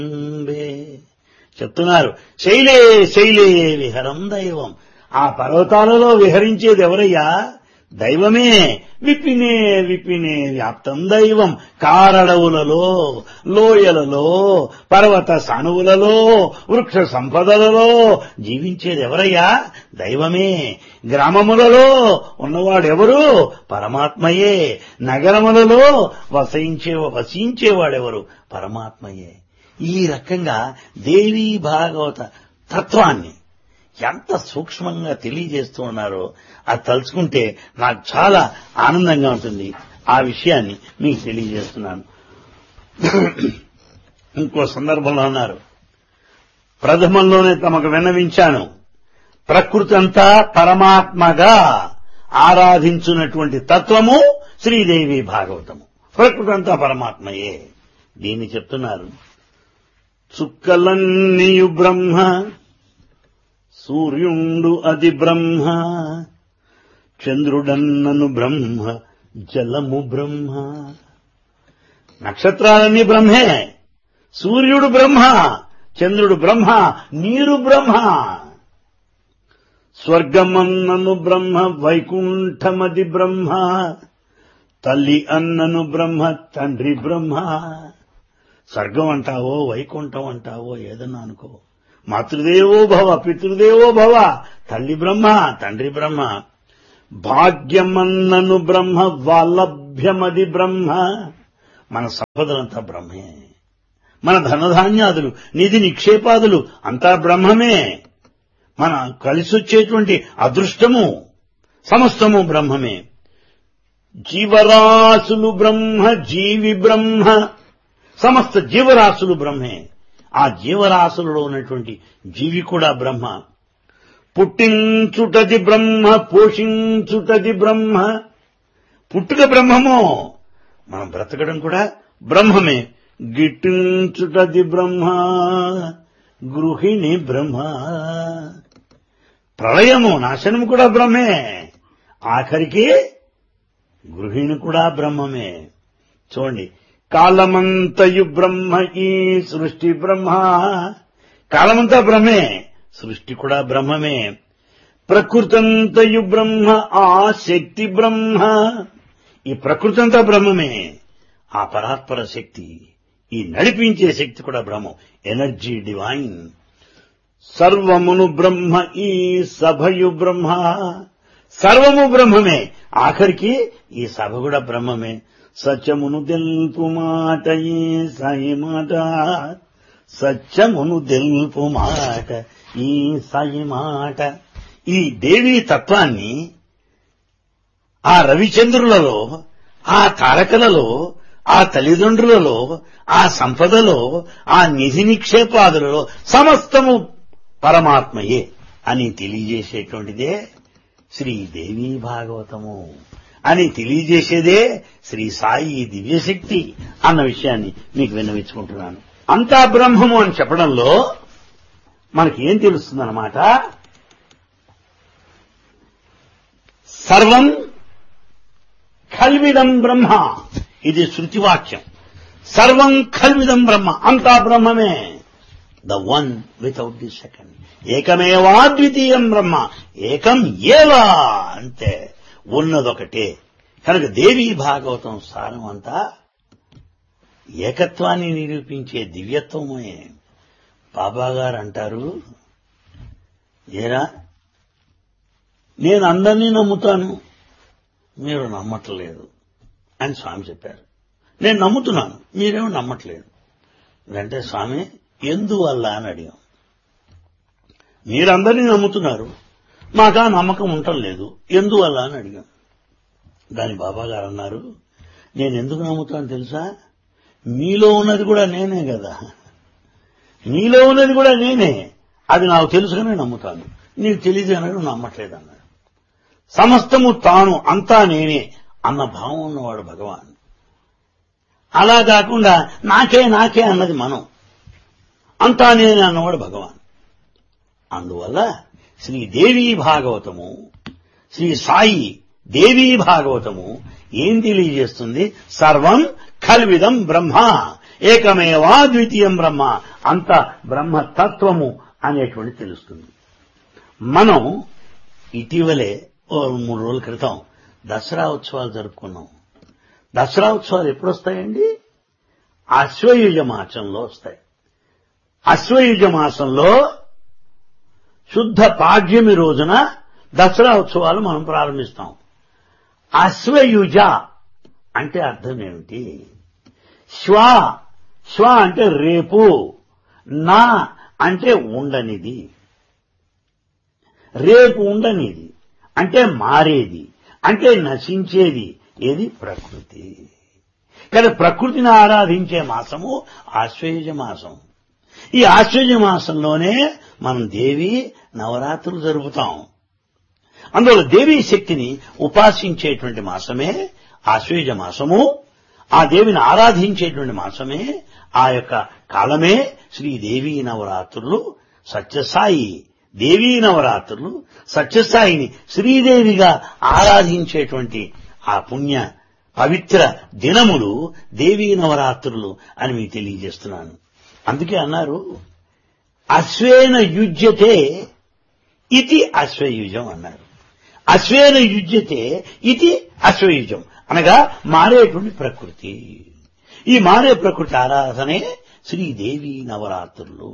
అంబే చెప్తున్నారు శైలే శైలే విహరం దైవం ఆ పర్వతాలలో విహరించేది ఎవరయ్యా దైవమే విపినే విపినే వ్యాప్తం దైవం కారడవులలో లోయలలో పర్వత సానువులలో వృక్ష సంపదలలో జీవించేది ఎవరయ్యా దైవమే గ్రామములలో ఉన్నవాడెవరు పరమాత్మయే నగరములలో వసించే వసించేవాడెవరు పరమాత్మయే ఈ రకంగా దేవీ భాగవత తత్వాన్ని ఎంత సూక్ష్మంగా తెలియజేస్తూ ఉన్నారో అది తలుచుకుంటే నాకు చాలా ఆనందంగా ఉంటుంది ఆ విషయాన్ని మీకు తెలియజేస్తున్నాను ఇంకో సందర్భంలో అన్నారు ప్రథమంలోనే తమకు విన్నవించాను ప్రకృతి అంతా పరమాత్మగా ఆరాధించున్నటువంటి తత్వము శ్రీదేవి భాగవతము ప్రకృతి అంతా పరమాత్మయే దీన్ని చెప్తున్నారు చుక్కలన్నీయు బ్రహ్మ సూర్యుండు అది బ్రహ్మ చంద్రుడన్నను బ్రహ్మ జలము బ్రహ్మ నక్షత్రాలన్నీ బ్రహ్మే సూర్యుడు బ్రహ్మ చంద్రుడు బ్రహ్మ నీరు బ్రహ్మ స్వర్గమన్నను బ్రహ్మ వైకుంఠమది బ్రహ్మ తల్లి అన్నను బ్రహ్మ తండ్రి బ్రహ్మ స్వర్గం అంటావో వైకుంఠం అంటావో ఏదన్నా అనుకో మాతృదేవో భవ పితృదేవో భవ తల్లి బ్రహ్మ తండ్రి బ్రహ్మ భాగ్యమన్నను బ్రహ్మ వాలభ్యమది బ్రహ్మ మన సంపదలంతా బ్రహ్మే మన ధనధాన్యాదులు నిధి నిక్షేపాదులు అంతా బ్రహ్మమే మన కలిసొచ్చేటువంటి అదృష్టము సమస్తము బ్రహ్మమే జీవరాశులు బ్రహ్మ జీవి బ్రహ్మ సమస్త జీవరాశులు బ్రహ్మే ఆ జీవరాశులలో ఉన్నటువంటి జీవి కూడా బ్రహ్మ పుట్టించుటది బ్రహ్మ పోషించుటది బ్రహ్మ పుట్టుక బ్రహ్మము మనం బ్రతకడం కూడా బ్రహ్మమే గిట్టించుటది బ్రహ్మ గృహిణి బ్రహ్మ ప్రళయము నాశనము కూడా బ్రహ్మే ఆఖరికి గృహిణి కూడా బ్రహ్మమే చూడండి కాలమంతయు బ్రహ్మ ఈ సృష్టి బ్రహ్మ కాలమంతా బ్రహ్మే సృష్టి కూడా బ్రహ్మమే ప్రకృతంతయు బ్రహ్మ ఆ శక్తి బ్రహ్మ ఈ ప్రకృతి అంతా బ్రహ్మమే ఆ పరాత్పర శక్తి ఈ నడిపించే శక్తి కూడా బ్రహ్మం ఎనర్జీ డివైన్ సర్వమును బ్రహ్మ ఈ సభయు బ్రహ్మ సర్వము బ్రహ్మమే ఆఖరికి ఈ సభ కూడా బ్రహ్మమే సత్యమును తెలుపు మాట ఈ సాయి మాట సత్యమును తెలుపు మాట ఈ సాయి మాట ఈ దేవీ తత్వాన్ని ఆ రవిచంద్రులలో ఆ తారకలలో ఆ తల్లిదండ్రులలో ఆ సంపదలో ఆ నిధి నిక్షేపాదులలో సమస్తము పరమాత్మయే అని తెలియజేసేటువంటిదే శ్రీదేవి భాగవతము అని తెలియజేసేదే శ్రీ సాయి దివ్యశక్తి అన్న విషయాన్ని మీకు విన్నవించుకుంటున్నాను అంతా బ్రహ్మము అని చెప్పడంలో మనకి ఏం తెలుస్తుందన్నమాట సర్వం ఖల్విదం బ్రహ్మ ఇది శృతివాక్యం సర్వం ఖల్విదం బ్రహ్మ అంతా బ్రహ్మమే the one without the second ఏకమేవాద్వితీయం బ్రహ్మ ఏకం ఏవా అంతే ఉన్నదొకటే కనుక దేవీ భాగవతం సారం అంతా ఏకత్వాన్ని నిరూపించే దివ్యత్వమే బాబాగారు అంటారు ఏరా నేను అందరినీ నమ్ముతాను మీరు నమ్మట్లేదు అని స్వామి చెప్పారు నేను నమ్ముతున్నాను మీరేమో నమ్మట్లేదు అంటే స్వామి ఎందువల్ల అని అడిగాం మీరందరినీ నమ్ముతున్నారు మాకా నమ్మకం ఉండటం లేదు ఎందువల్ల అని అడిగాం దాని బాబా గారు అన్నారు నేను ఎందుకు నమ్ముతాను తెలుసా మీలో ఉన్నది కూడా నేనే కదా మీలో ఉన్నది కూడా నేనే అది నాకు తెలుసుకునే నమ్ముతాను నీకు తెలియదు అన్నాడు నమ్మట్లేదు అన్నాడు సమస్తము తాను అంతా నేనే అన్న భావం ఉన్నవాడు భగవాన్ అలా కాకుండా నాకే నాకే అన్నది మనం అంతా నేనే అన్నవాడు భగవాన్ అందువల్ల శ్రీ దేవీ భాగవతము శ్రీ సాయి దేవీ భాగవతము ఏం తెలియజేస్తుంది సర్వం కల్విదం బ్రహ్మ ఏకమేవా ద్వితీయం బ్రహ్మ అంత బ్రహ్మతత్వము అనేటువంటి తెలుస్తుంది మనం ఇటీవలే ఓ మూడు రోజుల క్రితం దసరా ఉత్సవాలు జరుపుకున్నాం దసరా ఉత్సవాలు ఎప్పుడు వస్తాయండి అశ్వయుజ మాసంలో వస్తాయి అశ్వయుజ మాసంలో శుద్ధ పాడ్యమి రోజున దసరా ఉత్సవాలు మనం ప్రారంభిస్తాం అశ్వయుజ అంటే అర్థం ఏమిటి శ్వ శ్వ అంటే రేపు నా అంటే ఉండనిది రేపు ఉండనిది అంటే మారేది అంటే నశించేది ఏది ప్రకృతి కానీ ప్రకృతిని ఆరాధించే మాసము ఆశ్వయుజ మాసం ఈ ఆశ్వయుజ మాసంలోనే మనం దేవి నవరాత్రులు జరుపుతాం అందువల్ల దేవీ శక్తిని ఉపాసించేటువంటి మాసమే ఆశ్వయుజ మాసము ఆ దేవిని ఆరాధించేటువంటి మాసమే ఆ యొక్క కాలమే శ్రీదేవీ నవరాత్రులు సత్యసాయి దేవీ నవరాత్రులు సత్యసాయిని శ్రీదేవిగా ఆరాధించేటువంటి ఆ పుణ్య పవిత్ర దినములు దేవీ నవరాత్రులు అని మీకు తెలియజేస్తున్నాను అందుకే అన్నారు అశ్వేన యుజ్యతే ఇది అశ్వయుజం అన్నారు అశ్వేన యుజ్యతే ఇది అశ్వయుజం అనగా మారేటువంటి ప్రకృతి ఈ మారే ప్రకృతి ఆరాధనే శ్రీదేవి నవరాత్రులు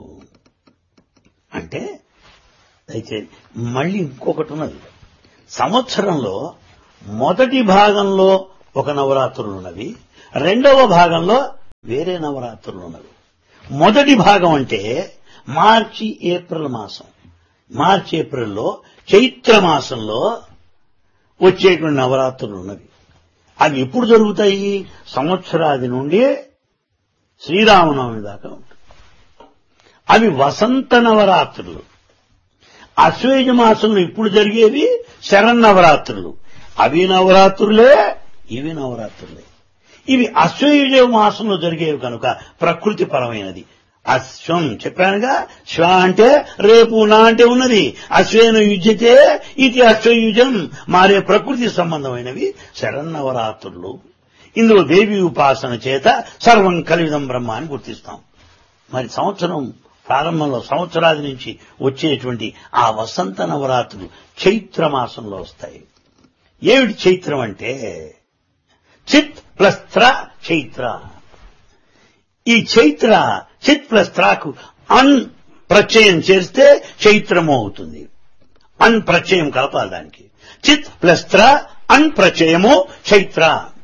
అంటే అయితే మళ్ళీ ఇంకొకటి ఉన్నది సంవత్సరంలో మొదటి భాగంలో ఒక నవరాత్రులు ఉన్నవి రెండవ భాగంలో వేరే నవరాత్రులు ఉన్నవి మొదటి భాగం అంటే మార్చి ఏప్రిల్ మాసం మార్చి ఏప్రిల్లో చైత్ర మాసంలో వచ్చేటువంటి నవరాత్రులు ఉన్నవి అవి ఎప్పుడు జరుగుతాయి సంవత్సరాది నుండి శ్రీరామనవమి దాకా ఉంటుంది అవి వసంత నవరాత్రులు అశ్వేజ మాసంలో ఇప్పుడు జరిగేవి శరన్నవరాత్రులు అవి నవరాత్రులే ఇవి నవరాత్రులే ఇవి అశ్వయుజ మాసంలో జరిగేవి కనుక ప్రకృతి పరమైనది అశ్వం చెప్పానుగా శ్వ అంటే రేపు నా అంటే ఉన్నది అశ్వేన యుజ్యతే ఇది అశ్వయుజం మారే ప్రకృతి సంబంధమైనవి శరన్నవరాత్రులు ఇందులో దేవి ఉపాసన చేత సర్వం కలివిదం బ్రహ్మ అని గుర్తిస్తాం మరి సంవత్సరం ప్రారంభంలో సంవత్సరాది నుంచి వచ్చేటువంటి ఆ వసంత నవరాత్రులు చైత్ర మాసంలో వస్తాయి ఏమిటి చైత్రం అంటే చిత్ ప్లస్ త్ర చైత్ర ఈ చైత్ర చిత్ ప్లస్ త్రాకు అన్ ప్రత్యయం చేస్తే చైత్రము అవుతుంది అన్ ప్రత్యయం కలపాలి దానికి చిత్ ప్లస్ త్ర అన్ ప్రత్యయము చైత్ర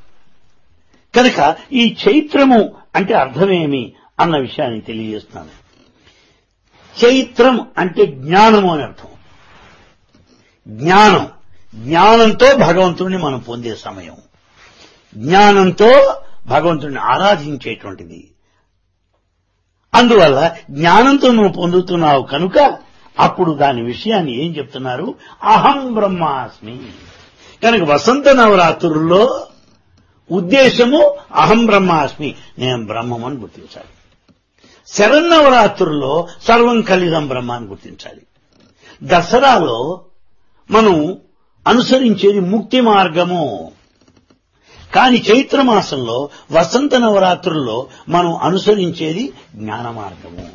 కనుక ఈ చైత్రము అంటే అర్థమేమి అన్న విషయాన్ని తెలియజేస్తున్నాను చైత్రం అంటే జ్ఞానము అని అర్థం జ్ఞానం జ్ఞానంతో భగవంతుడిని మనం పొందే సమయం జ్ఞానంతో భగవంతుడిని ఆరాధించేటువంటిది అందువల్ల జ్ఞానంతో నువ్వు పొందుతున్నావు కనుక అప్పుడు దాని విషయాన్ని ఏం చెప్తున్నారు అహం బ్రహ్మాస్మి కనుక వసంత నవరాత్రుల్లో ఉద్దేశము అహం బ్రహ్మాస్మి నేను బ్రహ్మమని గుర్తించాలి శరన్నవరాత్రుల్లో సర్వం కలిదం బ్రహ్మ అని గుర్తించాలి దసరాలో మనం అనుసరించేది ముక్తి మార్గము కాని చైత్ర మాసంలో వసంత నవరాత్రుల్లో మనం అనుసరించేది జ్ఞాన మార్గము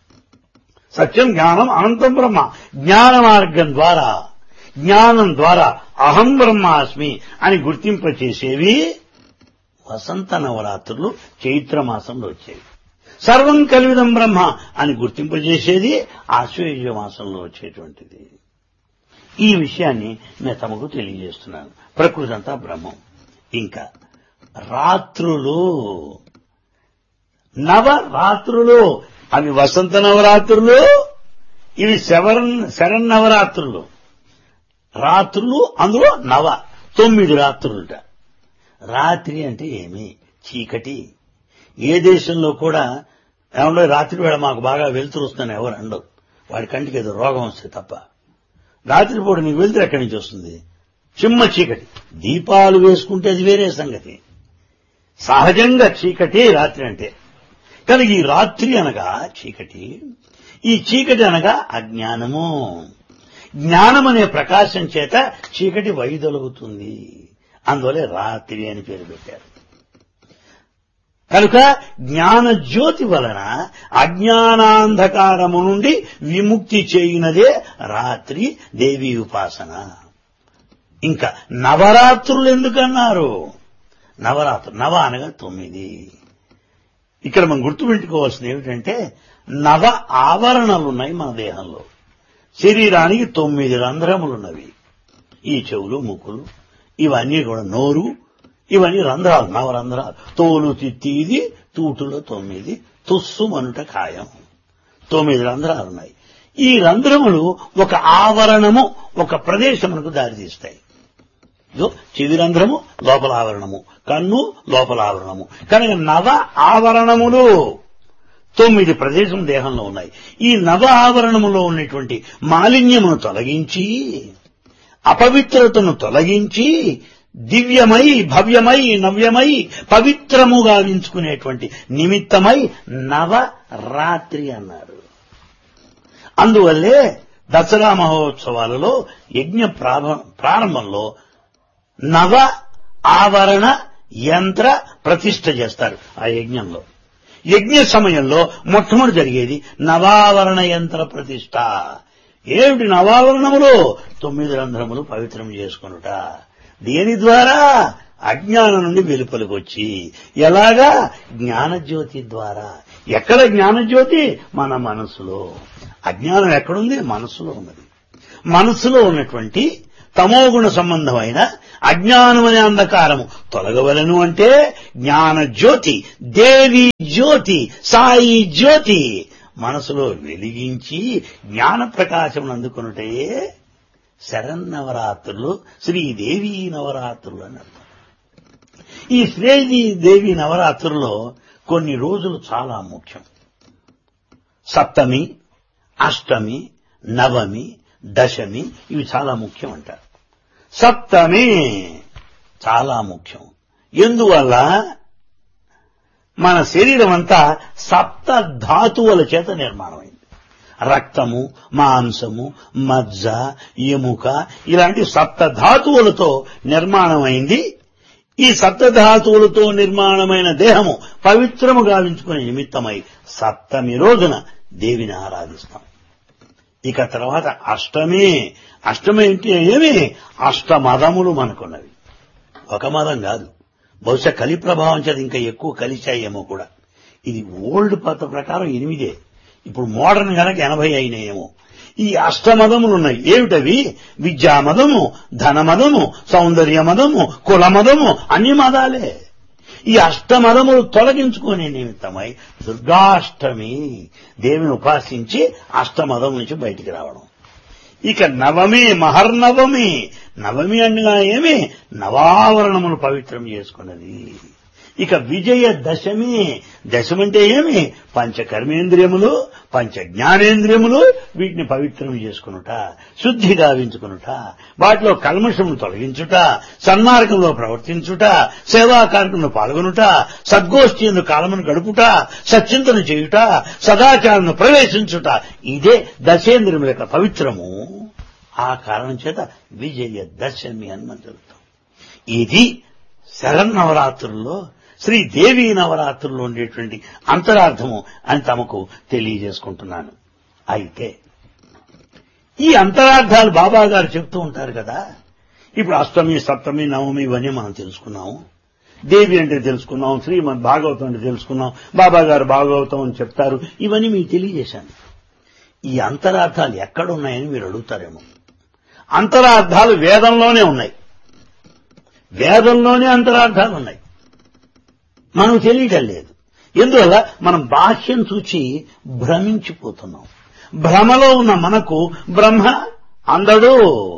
సత్యం జ్ఞానం అనంతం బ్రహ్మ జ్ఞాన మార్గం ద్వారా జ్ఞానం ద్వారా అహం బ్రహ్మాస్మి అని గుర్తింపచేసేవి వసంత నవరాత్రులు చైత్ర మాసంలో వచ్చేవి సర్వం కలివిదం బ్రహ్మ అని గుర్తింపజేసేది ఆశ్వయుజ మాసంలో వచ్చేటువంటిది ఈ విషయాన్ని నేను తమకు తెలియజేస్తున్నాను ప్రకృతి అంతా బ్రహ్మం ఇంకా రాత్రులు నవరాత్రులు అవి వసంత నవరాత్రులు ఇవి శవరన్ శరణ్ నవరాత్రులు రాత్రులు అందులో నవ తొమ్మిది రాత్రులుట రాత్రి అంటే ఏమి చీకటి ఏ దేశంలో కూడా ఏమన్నా రాత్రి వేళ మాకు బాగా వెలుతురు వస్తుందని ఎవరు అండవు వాడి కంటికి ఏదో రోగం వస్తే తప్ప రాత్రిపూట నీకు వెలుతురు ఎక్కడి నుంచి వస్తుంది చిమ్మ చీకటి దీపాలు వేసుకుంటే అది వేరే సంగతి సహజంగా చీకటి రాత్రి అంటే కనుక ఈ రాత్రి అనగా చీకటి ఈ చీకటి అనగా అజ్ఞానము జ్ఞానం అనే ప్రకాశం చేత చీకటి వైదొలుగుతుంది అందువలే రాత్రి అని పేరు పెట్టారు కనుక జ్ఞాన జ్యోతి వలన అజ్ఞానాంధకారము నుండి విముక్తి చేయునదే రాత్రి దేవి ఉపాసన ఇంకా నవరాత్రులు ఎందుకన్నారు నవరాత్రు నవ అనగా తొమ్మిది ఇక్కడ మనం గుర్తుపెట్టుకోవాల్సింది ఏమిటంటే నవ ఆవరణలు ఉన్నాయి మన దేహంలో శరీరానికి తొమ్మిది రంధ్రములున్నవి ఈ చెవులు ముక్కులు ఇవన్నీ కూడా నోరు ఇవన్నీ రంధ్రాలు నవరంధ్రాలు తోలు తిత్తి ఇది తూటులో తొమ్మిది తుస్సు మనుట ఖాయం తొమ్మిది రంధ్రాలు ఉన్నాయి ఈ రంధ్రములు ఒక ఆవరణము ఒక ప్రదేశమునకు దారితీస్తాయి ఇదో చెవి రంధ్రము లోపల ఆవరణము కన్ను లోపల ఆవరణము కనుక నవ ఆవరణములు తొమ్మిది ప్రదేశం దేహంలో ఉన్నాయి ఈ నవ ఆవరణములో ఉన్నటువంటి మాలిన్యమును తొలగించి అపవిత్రతను తొలగించి దివ్యమై భవ్యమై నవ్యమై పవిత్రముగా వించుకునేటువంటి నిమిత్తమై నవరాత్రి అన్నారు అందువల్లే దసరా మహోత్సవాలలో యజ్ఞ ప్రారంభ- ప్రారంభంలో నవ ఆవరణ యంత్ర ప్రతిష్ఠ చేస్తారు ఆ యజ్ఞంలో యజ్ఞ సమయంలో మొట్టమొదటి జరిగేది నవావరణ యంత్ర ప్రతిష్ఠ ఏమిటి నవావరణములు తొమ్మిది రంధ్రములు పవిత్రం చేసుకొనుట దేని ద్వారా అజ్ఞానం నుండి వెలుపలికి వచ్చి ఎలాగా జ్ఞానజ్యోతి ద్వారా ఎక్కడ జ్ఞానజ్యోతి మన మనసులో అజ్ఞానం ఎక్కడుంది మనసులో ఉన్నది మనసులో ఉన్నటువంటి తమోగుణ సంబంధమైన అజ్ఞానం అనే అంధకారము తొలగవలను అంటే జ్ఞాన జ్యోతి దేవి జ్యోతి సాయి జ్యోతి మనసులో వెలిగించి జ్ఞాన ప్రకాశం అందుకున్నటే శరన్నవరాత్రులు శ్రీదేవి నవరాత్రులు అని అర్థం ఈ శ్రీదేవి దేవి నవరాత్రుల్లో కొన్ని రోజులు చాలా ముఖ్యం సప్తమి అష్టమి నవమి దశమి ఇవి చాలా ముఖ్యం అంటారు సప్తమి చాలా ముఖ్యం ఎందువల్ల మన శరీరం అంతా సప్త ధాతువుల చేత నిర్మాణమైంది రక్తము మాంసము మజ్జ ఎముక ఇలాంటి సప్త ధాతువులతో నిర్మాణమైంది ఈ సప్తధాతువులతో నిర్మాణమైన దేహము పవిత్రము గావించుకునే నిమిత్తమై సప్తమి రోజున దేవిని ఆరాధిస్తాం ఇక తర్వాత అష్టమి అష్టమి అంటే ఏమి అష్టమదములు మనకున్నవి ఒక మదం కాదు బహుశా కలి ప్రభావం చేత ఇంకా ఎక్కువ కలిశాయేమో కూడా ఇది ఓల్డ్ పద్ధ ప్రకారం ఎనిమిదే ఇప్పుడు మోడర్న్ గనక ఎనభై అయినాయేమో ఈ అష్టమదములు ఉన్నాయి ఏమిటవి విద్యామదము ధనమదము సౌందర్యమదము కులమదము అన్ని మదాలే ఈ అష్టమదములు తొలగించుకునే నిమిత్తమై దుర్గాష్టమి దేవిని ఉపాసించి అష్టమదం నుంచి బయటికి రావడం ఇక నవమి మహర్నవమి నవమి అనగా ఏమి నవావరణములు పవిత్రం చేసుకున్నది ఇక విజయ దశమి దశమి అంటే ఏమి పంచ కర్మేంద్రియములు పంచ జ్ఞానేంద్రియములు వీటిని పవిత్రం చేసుకునుట శుద్ధి గావించుకునుట వాటిలో కల్మషమును తొలగించుట సన్మార్గంలో ప్రవర్తించుట సేవా కార్యక్రమంలో పాల్గొనుట సద్గోష్ఠి ఎందు కాలమును గడుపుట సచ్చింతన చేయుట సదాచారను ప్రవేశించుట ఇదే దశేంద్రియముల యొక్క పవిత్రము ఆ కారణం చేత విజయ దశమి అని మనం చెబుతాం ఇది శరన్నవరాత్రుల్లో శ్రీ దేవీ నవరాత్రుల్లో ఉండేటువంటి అంతరార్థము అని తమకు తెలియజేసుకుంటున్నాను అయితే ఈ అంతరార్థాలు బాబా గారు చెప్తూ ఉంటారు కదా ఇప్పుడు అష్టమి సప్తమి నవమి ఇవన్నీ మనం తెలుసుకున్నాము దేవి అంటే తెలుసుకున్నాం శ్రీమద్ భాగవతం అంటే తెలుసుకున్నాం బాబా గారు భాగవతం అని చెప్తారు ఇవన్నీ మీకు తెలియజేశాను ఈ అంతరార్థాలు ఎక్కడున్నాయని మీరు అడుగుతారేమో అంతరార్థాలు వేదంలోనే ఉన్నాయి వేదంలోనే అంతరార్థాలు ఉన్నాయి మనం తెలియటం లేదు ఎందువల్ల మనం బాహ్యం చూచి భ్రమించిపోతున్నాం భ్రమలో ఉన్న మనకు బ్రహ్మ అందడు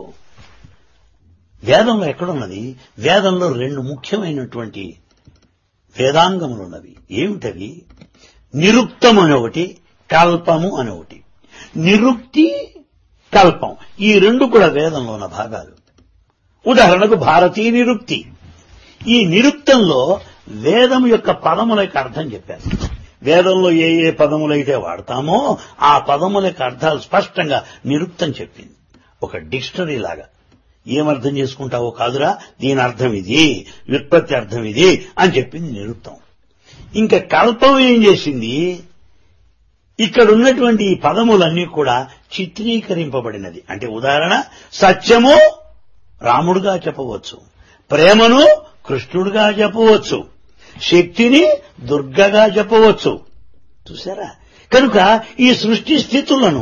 వేదంలో ఎక్కడున్నది వేదంలో రెండు ముఖ్యమైనటువంటి వేదాంగములు ఉన్నవి ఏమిటవి నిరుక్తము అని ఒకటి కల్పము అని ఒకటి నిరుక్తి కల్పం ఈ రెండు కూడా వేదంలో ఉన్న భాగాలు ఉదాహరణకు భారతీ నిరుక్తి ఈ నిరుక్తంలో వేదం యొక్క పదముల యొక్క అర్థం చెప్పారు వేదంలో ఏ ఏ పదములైతే వాడతామో ఆ పదముల యొక్క అర్థాలు స్పష్టంగా నిరుక్తం చెప్పింది ఒక డిక్షనరీ లాగా ఏమర్థం చేసుకుంటావో కాదురా దీని అర్థం ఇది వ్యుత్పత్తి అర్థం ఇది అని చెప్పింది నిరుక్తం ఇంకా కల్పం ఏం చేసింది ఇక్కడ ఉన్నటువంటి ఈ పదములన్నీ కూడా చిత్రీకరింపబడినది అంటే ఉదాహరణ సత్యము రాముడుగా చెప్పవచ్చు ప్రేమను కృష్ణుడుగా చెప్పవచ్చు శక్తిని దుర్గగా చెప్పవచ్చు చూసారా కనుక ఈ సృష్టి స్థితులను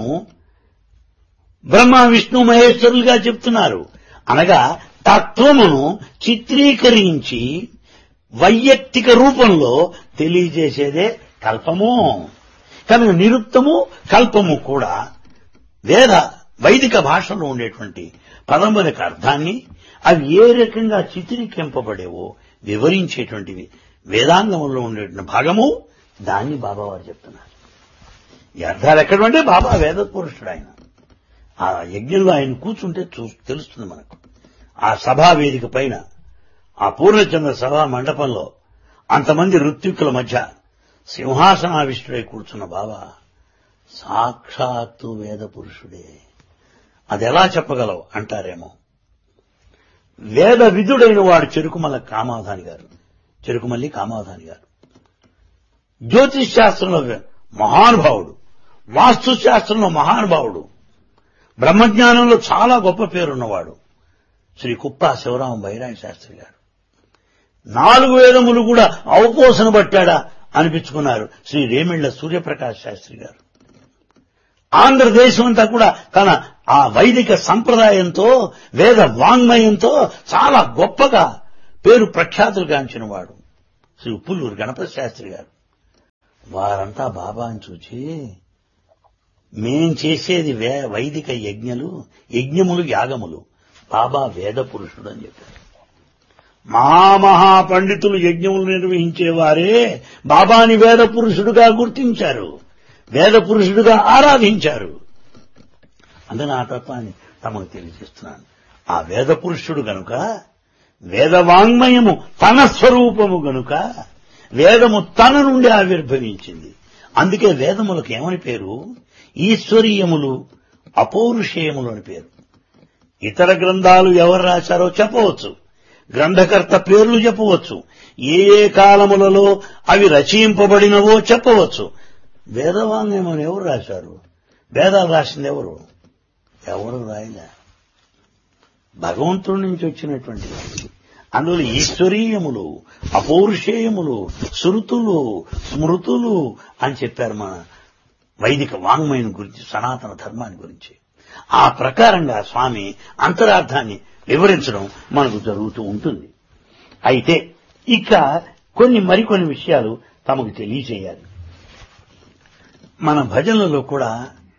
బ్రహ్మ విష్ణు మహేశ్వరులుగా చెప్తున్నారు అనగా తత్వమును చిత్రీకరించి వైయక్తిక రూపంలో తెలియజేసేదే కల్పము కనుక నిరుక్తము కల్పము కూడా వేద వైదిక భాషలో ఉండేటువంటి పదముల యొక్క అర్థాన్ని అవి ఏ రకంగా చిత్రీకరింపబడేవో వివరించేటువంటివి వేదాంగంలో ఉండేటువంటి భాగము దాన్ని బాబావారు చెప్తున్నారు ఈ అర్థాలు ఎక్కడ ఉంటే బాబా వేద పురుషుడు ఆయన ఆ యజ్ఞంలో ఆయన కూర్చుంటే చూ తెలుస్తుంది మనకు ఆ సభా వేదిక పైన ఆ పూర్ణచంద్ర సభా మండపంలో అంతమంది ఋత్విక్కుల మధ్య సింహాసనావిష్టుడై కూర్చున్న బాబా సాక్షాత్తు వేద పురుషుడే అది ఎలా చెప్పగలవు అంటారేమో వేద విధుడైన వాడు చెరుకుమల్ల కామాధాని గారు చెరుకుమల్లి కామాధాని గారు జ్యోతిష్ శాస్త్రంలో మహానుభావుడు వాస్తు శాస్త్రంలో మహానుభావుడు బ్రహ్మజ్ఞానంలో చాలా గొప్ప పేరున్నవాడు శ్రీ కుప్పా శివరామ బైరాయ శాస్త్రి గారు నాలుగు వేదములు కూడా అవకోసన పట్టాడా అనిపించుకున్నారు శ్రీ రేమిళ్ల సూర్యప్రకాష్ శాస్త్రి గారు ఆంధ్రదేశం అంతా కూడా తన ఆ వైదిక సంప్రదాయంతో వేద వాంగ్మయంతో చాలా గొప్పగా పేరు ప్రఖ్యాతులు గాంచిన వాడు శ్రీ పుల్లూరు గణపతి శాస్త్రి గారు వారంతా బాబాని చూచి మేం చేసేది వే వైదిక యజ్ఞలు యజ్ఞములు యాగములు బాబా వేద పురుషుడు అని చెప్పారు మహామహా పండితులు యజ్ఞములు నిర్వహించేవారే బాబాని వేద పురుషుడుగా గుర్తించారు వేద పురుషుడుగా ఆరాధించారు అందున ఆ తత్వాన్ని తమకు తెలియజేస్తున్నాను ఆ వేద పురుషుడు గనుక వేదవాంగ్మయము తన స్వరూపము గనుక వేదము తన నుండి ఆవిర్భవించింది అందుకే వేదములకు ఏమని పేరు ఈశ్వరీయములు అపౌరుషేయములు అని పేరు ఇతర గ్రంథాలు ఎవరు రాశారో చెప్పవచ్చు గ్రంథకర్త పేర్లు చెప్పవచ్చు ఏ ఏ కాలములలో అవి రచయింపబడినవో చెప్పవచ్చు వేదవాంగ్మయం ఎవరు రాశారు వేదాలు రాసింది ఎవరు ఎవరు రాయలే భగవంతుడి నుంచి వచ్చినటువంటి అందులో ఈశ్వరీయములు అపౌరుషేయములు శృతులు స్మృతులు అని చెప్పారు మన వైదిక వాంగ్మయం గురించి సనాతన ధర్మాన్ని గురించి ఆ ప్రకారంగా స్వామి అంతరార్థాన్ని వివరించడం మనకు జరుగుతూ ఉంటుంది అయితే ఇక కొన్ని మరికొన్ని విషయాలు తమకు తెలియచేయాలి మన భజనలలో కూడా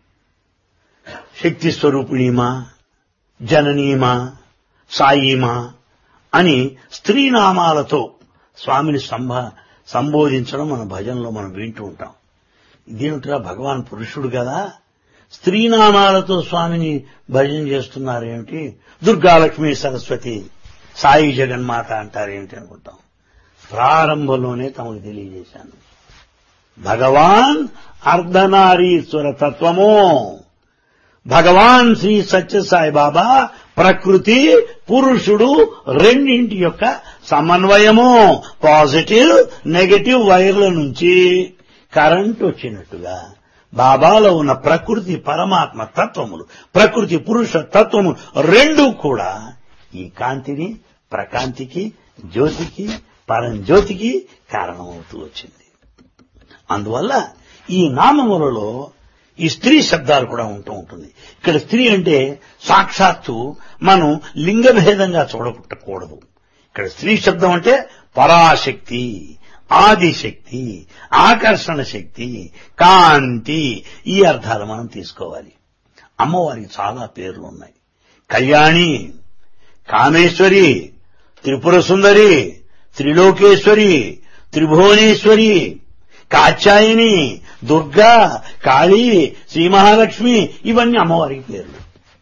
శక్తి స్వరూపిణీమా జననీమా సాయిమా అని స్త్రీనామాలతో స్వామిని సంభ సంబోధించడం మన భజనలో మనం వింటూ ఉంటాం ఇదేమిట్రా భగవాన్ పురుషుడు కదా స్త్రీనామాలతో స్వామిని భజన చేస్తున్నారేమిటి దుర్గాలక్ష్మి సరస్వతి సాయి జగన్మాత అంటారేమిటి అనుకుంటాం ప్రారంభంలోనే తమకు తెలియజేశాను భగవాన్ అర్ధనారీశ్వర తత్వము భగవాన్ శ్రీ సత్యసాయి బాబా ప్రకృతి పురుషుడు రెండింటి యొక్క సమన్వయము పాజిటివ్ నెగటివ్ వైర్ల నుంచి కరెంట్ వచ్చినట్టుగా బాబాలో ఉన్న ప్రకృతి పరమాత్మ తత్వములు ప్రకృతి పురుష తత్వము రెండు కూడా ఈ కాంతిని ప్రకాంతికి జ్యోతికి పరంజ్యోతికి కారణమవుతూ వచ్చింది అందువల్ల ఈ నామములలో ఈ స్త్రీ శబ్దాలు కూడా ఉంటూ ఉంటుంది ఇక్కడ స్త్రీ అంటే సాక్షాత్తు మనం లింగభేదంగా చూడకూడదు ఇక్కడ స్త్రీ శబ్దం అంటే పరాశక్తి ఆదిశక్తి ఆకర్షణ శక్తి కాంతి ఈ అర్థాలు మనం తీసుకోవాలి అమ్మవారికి చాలా పేర్లు ఉన్నాయి కళ్యాణి కామేశ్వరి త్రిపుర సుందరి త్రిలోకేశ్వరి త్రిభువనేశ్వరి కాచాయిని దుర్గా కాళీ శ్రీ మహాలక్ష్మి ఇవన్నీ అమ్మవారికి పేర్లు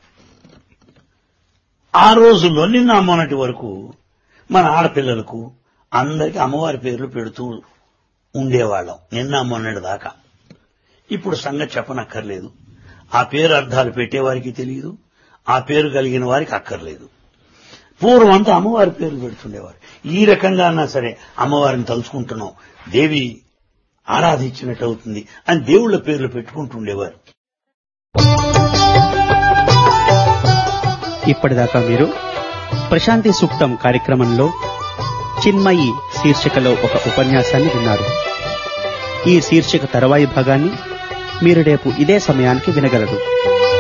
ఆ రోజుల్లో నిన్న మొన్నటి వరకు మన ఆడపిల్లలకు అందరికీ అమ్మవారి పేర్లు పెడుతూ ఉండేవాళ్ళం నిన్న మొన్నటి దాకా ఇప్పుడు సంగతి చెప్పనక్కర్లేదు ఆ పేరు అర్థాలు పెట్టేవారికి తెలియదు ఆ పేరు కలిగిన వారికి అక్కర్లేదు పూర్వం అంతా అమ్మవారి పేర్లు పెడుతుండేవారు ఈ రకంగా అన్నా సరే అమ్మవారిని తలుచుకుంటున్నాం దేవి ఆరాధించినట్టు అవుతుంది అని దేవుళ్ళ పేర్లు పెట్టుకుంటుండేవారు ఇప్పటిదాకా మీరు ప్రశాంతి సూక్తం కార్యక్రమంలో చిన్మయి శీర్షికలో ఒక ఉపన్యాసాన్ని విన్నారు ఈ శీర్షిక తరువాయి భాగాన్ని మీరు రేపు ఇదే సమయానికి వినగలరు